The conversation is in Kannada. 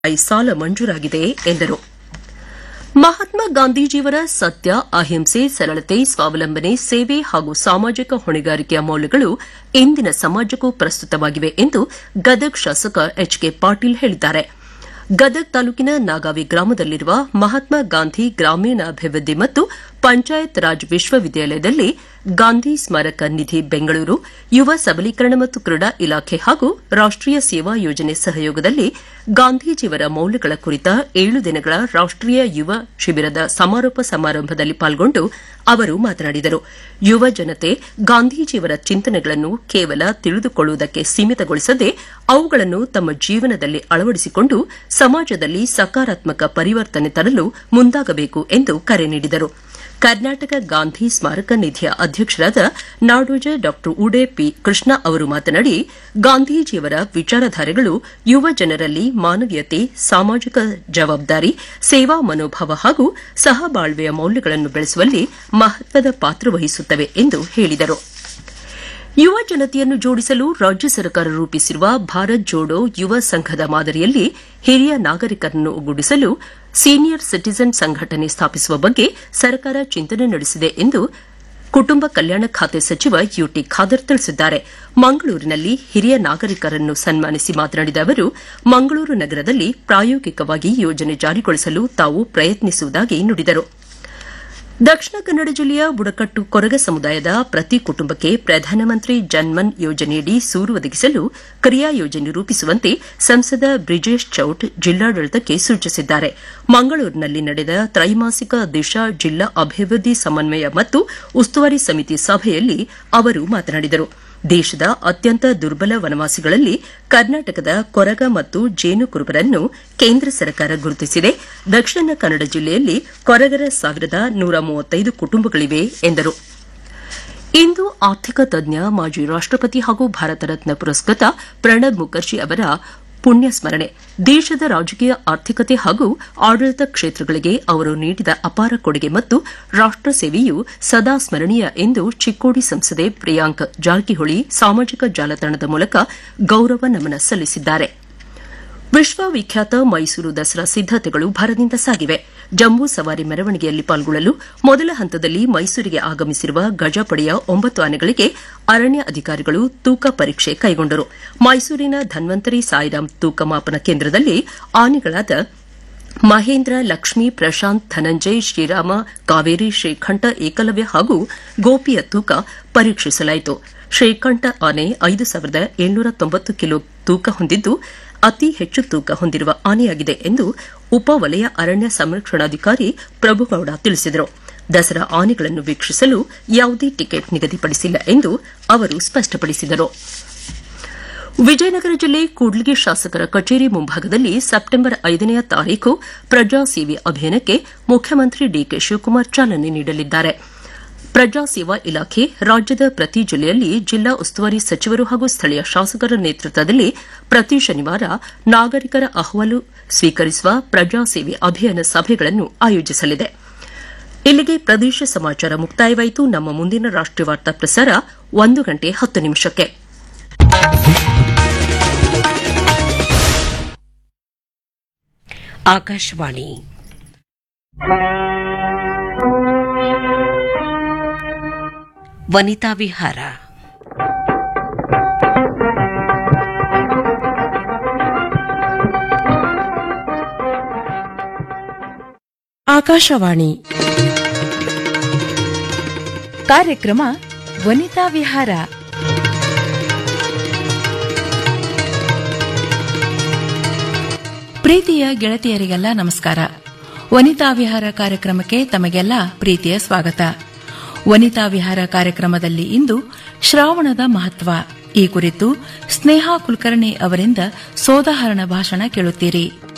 ಸಾಲ ಮಂಜೂರಾಗಿದೆ ಎಂದರು ಮಹಾತ್ಮ ಗಾಂಧೀಜಿಯವರ ಸತ್ಯ ಅಹಿಂಸೆ ಸರಳತೆ ಸ್ವಾವಲಂಬನೆ ಸೇವೆ ಹಾಗೂ ಸಾಮಾಜಿಕ ಹೊಣೆಗಾರಿಕೆಯ ಮೌಲ್ಯಗಳು ಇಂದಿನ ಸಮಾಜಕ್ಕೂ ಪ್ರಸ್ತುತವಾಗಿವೆ ಎಂದು ಗದಗ್ ಶಾಸಕ ಎಚ್ ಕೆ ಪಾಟೀಲ್ ಹೇಳಿದ್ದಾರೆ ಗದಗ್ ತಾಲೂಕಿನ ನಾಗಾವಿ ಗ್ರಾಮದಲ್ಲಿರುವ ಮಹಾತ್ಮ ಗಾಂಧಿ ಗ್ರಾಮೀಣಾಭಿವೃದ್ಧಿ ಮತ್ತು ಪಂಚಾಯತ್ ರಾಜ್ ವಿಶ್ವವಿದ್ಯಾಲಯದಲ್ಲಿ ಗಾಂಧಿ ಸ್ಮಾರಕ ನಿಧಿ ಬೆಂಗಳೂರು ಯುವ ಸಬಲೀಕರಣ ಮತ್ತು ಕ್ರೀಡಾ ಇಲಾಖೆ ಹಾಗೂ ರಾಷ್ಟೀಯ ಸೇವಾ ಯೋಜನೆ ಸಹಯೋಗದಲ್ಲಿ ಗಾಂಧೀಜಿಯವರ ಮೌಲ್ಯಗಳ ಕುರಿತ ಏಳು ದಿನಗಳ ರಾಷ್ಟೀಯ ಯುವ ಶಿಬಿರದ ಸಮಾರೋಪ ಸಮಾರಂಭದಲ್ಲಿ ಪಾಲ್ಗೊಂಡು ಅವರು ಮಾತನಾಡಿದರು ಯುವ ಜನತೆ ಗಾಂಧೀಜಿಯವರ ಚಿಂತನೆಗಳನ್ನು ಕೇವಲ ತಿಳಿದುಕೊಳ್ಳುವುದಕ್ಕೆ ಸೀಮಿತಗೊಳಿಸದೆ ಅವುಗಳನ್ನು ತಮ್ಮ ಜೀವನದಲ್ಲಿ ಅಳವಡಿಸಿಕೊಂಡು ಸಮಾಜದಲ್ಲಿ ಸಕಾರಾತ್ಮಕ ಪರಿವರ್ತನೆ ತರಲು ಮುಂದಾಗಬೇಕು ಎಂದು ಕರೆ ನೀಡಿದರು ಕರ್ನಾಟಕ ಗಾಂಧಿ ಸ್ಮಾರಕ ನಿಧಿಯ ಅಧ್ಯಕ್ಷರಾದ ನಾಡೋಜ ಡಾ ಉಡೆ ಪಿ ಕೃಷ್ಣ ಅವರು ಮಾತನಾಡಿ ಗಾಂಧೀಜಿಯವರ ವಿಚಾರಧಾರೆಗಳು ಯುವ ಜನರಲ್ಲಿ ಮಾನವೀಯತೆ ಸಾಮಾಜಿಕ ಜವಾಬ್ದಾರಿ ಸೇವಾ ಮನೋಭಾವ ಹಾಗೂ ಸಹಬಾಳ್ವೆಯ ಮೌಲ್ಯಗಳನ್ನು ಬೆಳೆಸುವಲ್ಲಿ ಮಹತ್ವದ ಪಾತ್ರ ವಹಿಸುತ್ತವೆ ಎಂದು ಹೇಳಿದರು ಯುವ ಜನತೆಯನ್ನು ಜೋಡಿಸಲು ರಾಜ್ಯ ಸರ್ಕಾರ ರೂಪಿಸಿರುವ ಭಾರತ್ ಜೋಡೋ ಯುವ ಸಂಘದ ಮಾದರಿಯಲ್ಲಿ ಹಿರಿಯ ನಾಗರಿಕರನ್ನು ಒಗ್ಗೂಡಿಸಲು ಸೀನಿಯರ್ ಸಿಟಿಜನ್ ಸಂಘಟನೆ ಸ್ಥಾಪಿಸುವ ಬಗ್ಗೆ ಸರ್ಕಾರ ಚಿಂತನೆ ನಡೆಸಿದೆ ಎಂದು ಕುಟುಂಬ ಕಲ್ಯಾಣ ಖಾತೆ ಸಚಿವ ಯುಟಿ ಖಾದರ್ ತಿಳಿಸಿದ್ದಾರೆ ಮಂಗಳೂರಿನಲ್ಲಿ ಹಿರಿಯ ನಾಗರಿಕರನ್ನು ಸನ್ಮಾನಿಸಿ ಮಾತನಾಡಿದ ಅವರು ಮಂಗಳೂರು ನಗರದಲ್ಲಿ ಪ್ರಾಯೋಗಿಕವಾಗಿ ಯೋಜನೆ ಜಾರಿಗೊಳಿಸಲು ತಾವು ಪ್ರಯತ್ನಿಸುವುದಾಗಿ ನುಡಿದರು ದಕ್ಷಿಣ ಕನ್ನಡ ಜಿಲ್ಲೆಯ ಬುಡಕಟ್ಟು ಕೊರಗ ಸಮುದಾಯದ ಪ್ರತಿ ಕುಟುಂಬಕ್ಕೆ ಪ್ರಧಾನಮಂತ್ರಿ ಜನ್ಮನ್ ಯೋಜನೆಯಡಿ ಸೂರು ಒದಗಿಸಲು ಕ್ರಿಯಾ ಯೋಜನೆ ರೂಪಿಸುವಂತೆ ಸಂಸದ ಬ್ರಿಜೇಶ್ ಚೌಟ್ ಜಿಲ್ಲಾಡಳಿತಕ್ಕೆ ಸೂಚಿಸಿದ್ದಾರೆ ಮಂಗಳೂರಿನಲ್ಲಿ ನಡೆದ ತ್ರೈಮಾಸಿಕ ದಿಶಾ ಜಿಲ್ಲಾ ಅಭಿವೃದ್ಧಿ ಸಮನ್ವಯ ಮತ್ತು ಉಸ್ತುವಾರಿ ಸಮಿತಿ ಸಭೆಯಲ್ಲಿ ಅವರು ಮಾತನಾಡಿದರು ದೇಶದ ಅತ್ಯಂತ ದುರ್ಬಲ ವನವಾಸಿಗಳಲ್ಲಿ ಕರ್ನಾಟಕದ ಕೊರಗ ಮತ್ತು ಜೇನು ಕುರುಬರನ್ನು ಕೇಂದ್ರ ಸರ್ಕಾರ ಗುರುತಿಸಿದೆ ದಕ್ಷಿಣ ಕನ್ನಡ ಜಿಲ್ಲೆಯಲ್ಲಿ ಕೊರಗರ ಸಾವಿರದ ನೂರ ಮೂವತ್ತೈದು ಕುಟುಂಬಗಳಿವೆ ಎಂದರು ಇಂದು ಆರ್ಥಿಕ ತಜ್ಞ ಮಾಜಿ ರಾಷ್ಟಪತಿ ಹಾಗೂ ಭಾರತ ರತ್ನ ಪುರಸ್ಕೃತ ಪ್ರಣಬ್ ಮುಖರ್ಜಿ ಅವರ ಪುಣ್ಯ ಸ್ಮರಣೆ ದೇಶದ ರಾಜಕೀಯ ಆರ್ಥಿಕತೆ ಹಾಗೂ ಆಡಳಿತ ಕ್ಷೇತ್ರಗಳಿಗೆ ಅವರು ನೀಡಿದ ಅಪಾರ ಕೊಡುಗೆ ಮತ್ತು ರಾಷ್ಟ ಸೇವೆಯು ಸದಾ ಸ್ಮರಣೀಯ ಎಂದು ಚಿಕ್ಕೋಡಿ ಸಂಸದೆ ಪ್ರಿಯಾಂಕ್ ಜಾರಕಿಹೊಳಿ ಸಾಮಾಜಿಕ ಜಾಲತಾಣದ ಮೂಲಕ ಗೌರವ ನಮನ ಸಲ್ಲಿಸಿದ್ದಾರೆ ವಿಶ್ವವಿಖ್ಯಾತ ಮೈಸೂರು ದಸರಾ ಸಿದ್ದತೆಗಳು ಭರದಿಂದ ಸಾಗಿವೆ ಜಂಬೂ ಸವಾರಿ ಮೆರವಣಿಗೆಯಲ್ಲಿ ಪಾಲ್ಗೊಳ್ಳಲು ಮೊದಲ ಹಂತದಲ್ಲಿ ಮೈಸೂರಿಗೆ ಆಗಮಿಸಿರುವ ಗಜಪಡೆಯ ಒಂಬತ್ತು ಆನೆಗಳಿಗೆ ಅರಣ್ಯ ಅಧಿಕಾರಿಗಳು ತೂಕ ಪರೀಕ್ಷೆ ಕೈಗೊಂಡರು ಮೈಸೂರಿನ ಧನ್ವಂತರಿ ಸಾಯಿರಾಮ್ ತೂಕ ಮಾಪನ ಕೇಂದ್ರದಲ್ಲಿ ಆನೆಗಳಾದ ಮಹೇಂದ್ರ ಲಕ್ಷ್ಮಿ ಪ್ರಶಾಂತ್ ಧನಂಜಯ್ ಶ್ರೀರಾಮ ಕಾವೇರಿ ಶ್ರೀಕಂಠ ಏಕಲವ್ಯ ಹಾಗೂ ಗೋಪಿಯ ತೂಕ ಪರೀಕ್ಷಿಸಲಾಯಿತು ಶ್ರೀಕಂಠ ಆನೆ ಐದು ಸಾವಿರದ ಏಳ್ನೂರ ತೊಂಬತ್ತು ಕಿಲೋ ತೂಕ ಹೊಂದಿದ್ದು ಅತಿ ಹೆಚ್ಚು ತೂಕ ಹೊಂದಿರುವ ಆನೆಯಾಗಿದೆ ಎಂದು ಉಪವಲಯ ಅರಣ್ಯ ಸಂರಕ್ಷಣಾಧಿಕಾರಿ ಪ್ರಭುಗೌಡ ತಿಳಿಸಿದರು ದಸರಾ ಆನೆಗಳನ್ನು ವೀಕ್ಷಿಸಲು ಯಾವುದೇ ಟಿಕೆಟ್ ನಿಗದಿಪಡಿಸಿಲ್ಲ ಎಂದು ಅವರು ಸ್ಪಷ್ಟಪಡಿಸಿದರು ವಿಜಯನಗರ ಜಿಲ್ಲೆ ಕೂಡ್ಲಿಗಿ ಶಾಸಕರ ಕಚೇರಿ ಮುಂಭಾಗದಲ್ಲಿ ಸೆಪ್ಟೆಂಬರ್ ಐದನೆಯ ತಾರೀಕು ಪ್ರಜಾಸೇವೆ ಅಭಿಯಾನಕ್ಕೆ ಮುಖ್ಯಮಂತ್ರಿ ಡಿಕೆ ಶಿವಕುಮಾರ್ ಚಾಲನೆ ನೀಡಲಿದ್ದಾರೆ ಪ್ರಜಾ ಸೇವಾ ಇಲಾಖೆ ರಾಜ್ಯದ ಪ್ರತಿ ಜಿಲ್ಲೆಯಲ್ಲಿ ಜಿಲ್ಲಾ ಉಸ್ತುವಾರಿ ಸಚಿವರು ಹಾಗೂ ಸ್ಥಳೀಯ ಶಾಸಕರ ನೇತೃತ್ವದಲ್ಲಿ ಪ್ರತಿ ಶನಿವಾರ ನಾಗರಿಕರ ಅಹವಾಲು ಸ್ವೀಕರಿಸುವ ಪ್ರಜಾ ಸೇವೆ ಅಭಿಯಾನ ಸಭೆಗಳನ್ನು ಆಯೋಜಿಸಲಿದೆ ಇಲ್ಲಿಗೆ ಪ್ರದೇಶ ಸಮಾಚಾರ ಮುಕ್ತಾಯವಾಯಿತು ನಮ್ಮ ಮುಂದಿನ ರಾಷ್ಟೀಯ ವಾರ್ತಾ ಪ್ರಸಾರ ಒಂದು ಗಂಟೆ ಹತ್ತು ನಿಮಿಷಕ್ಕೆ ಆಕಾಶವಾಣಿ ವನಿತಾ ವಿಹಾರ ಆಕಾಶವಾಣಿ ಕಾರ್ಯಕ್ರಮ ವನಿತಾ ವಿಹಾರ ಪ್ರೀತಿಯ ಗೆಳತಿಯರಿಗೆಲ್ಲ ನಮಸ್ಕಾರ ವನಿತಾ ವಿಹಾರ ಕಾರ್ಯಕ್ರಮಕ್ಕೆ ತಮಗೆಲ್ಲ ಪ್ರೀತಿಯ ಸ್ವಾಗತ ವನಿತಾ ವಿಹಾರ ಕಾರ್ಯಕ್ರಮದಲ್ಲಿ ಇಂದು ಶ್ರಾವಣದ ಮಹತ್ವ ಈ ಕುರಿತು ಸ್ನೇಹಾ ಕುಲಕರ್ಣಿ ಅವರಿಂದ ಸೋದಾಹರಣ ಭಾಷಣ ಕೇಳುತ್ತೀರಿ